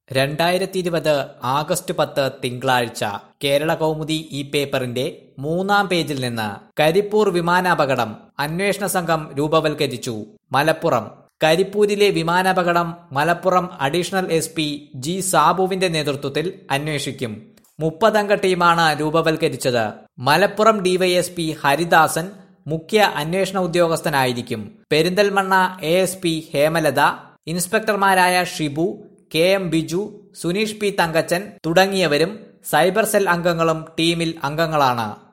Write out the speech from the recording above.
രണ്ടായിരത്തി ഇരുപത് ആഗസ്റ്റ് പത്ത് തിങ്കളാഴ്ച കേരള കൗമുദി ഈ പേപ്പറിന്റെ മൂന്നാം പേജിൽ നിന്ന് കരിപ്പൂർ വിമാനാപകടം അന്വേഷണ സംഘം രൂപവൽക്കരിച്ചു മലപ്പുറം കരിപ്പൂരിലെ വിമാനാപകടം Malappuram additional S P G സാബുവിന്റെ നേതൃത്വത്തിൽ അന്വേഷിക്കും മുപ്പതംഗ ടീമാണ് രൂപവൽക്കരിച്ചത് മലപ്പുറം ഡിവൈഎസ്പി ഹരിദാസൻ മുഖ്യ അന്വേഷണ ഉദ്യോഗസ്ഥനായിരിക്കും Perinthalmanna A S P Hemalatha ഇൻസ്പെക്ടർമാരായ Shibu K M Biju Suneesh P Thankachan തുടങ്ങിയവരും സൈബർ സെൽ അംഗങ്ങളും ടീമിൽ അംഗങ്ങളാണ്